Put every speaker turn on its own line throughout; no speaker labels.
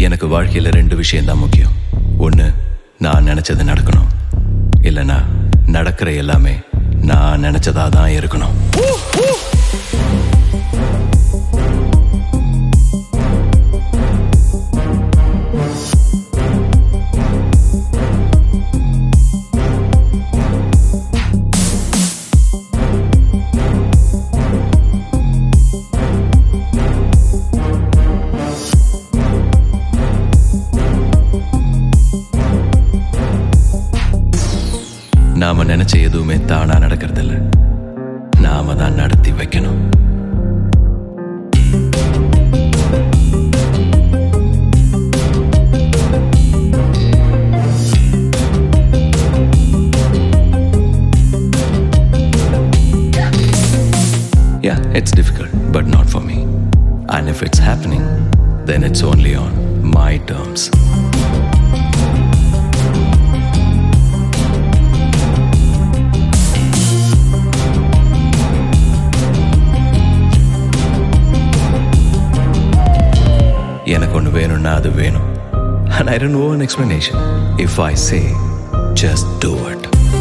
எனக்கு வாழ்க்கையில ரெண்டு விஷயம் தான் முக்கியம் ஒன்று நான் நினைச்சது நடக்கணும் இல்லைன்னா நடக்கிற எல்லாமே நான் நினைச்சதா தான் இருக்கணும் நாம நினைச்ச எதுவுமே தானா நடக்கிறதில்ல நாம தான் நடத்தி வைக்கணும் Yeah, it's difficult, but not for me. And if it's happening, then it's only on my terms. எனக்கு ஒன்று வேணும்னா அது வேணும் And I don't know an explanation. If I say, just do it.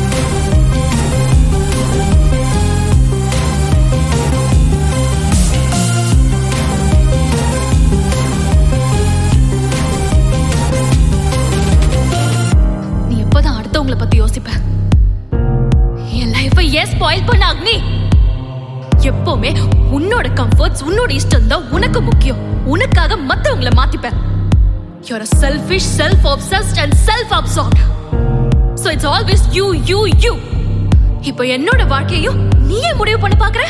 நீ எப்பதான் அடுத்தவங்கள பத்தி யோசிப்ப என் லைஃபை ஏன் ஸ்பாயில் பண்ண அக்னி எப்பவுமே உன்னோட கம்ஃபர்ட்ஸ் உன்னோட இஷ்டம் தான் உனக்கு முக்கியம் உனக்காக மத்தவங்கள மாத்திப்ப your selfish self obsessed and self absorbed so it's always you you you இப்போ என்னோட வாழ்க்கையும் நீயே முடிவு பண்ண பாக்குற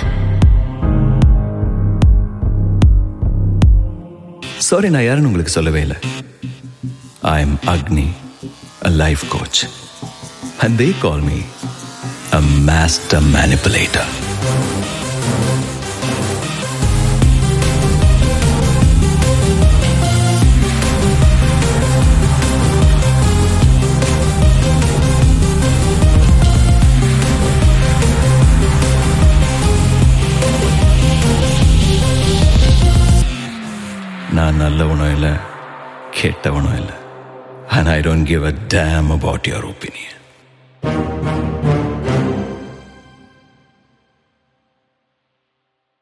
சாரி நான் யாருன்னு உங்களுக்கு சொல்லவே இல்லை I am Agni a life coach and they call me a master manipulator நான் நல்லவனும் இல்லை கெட்டவனும் இல்லை and I don't give a damn about your opinion.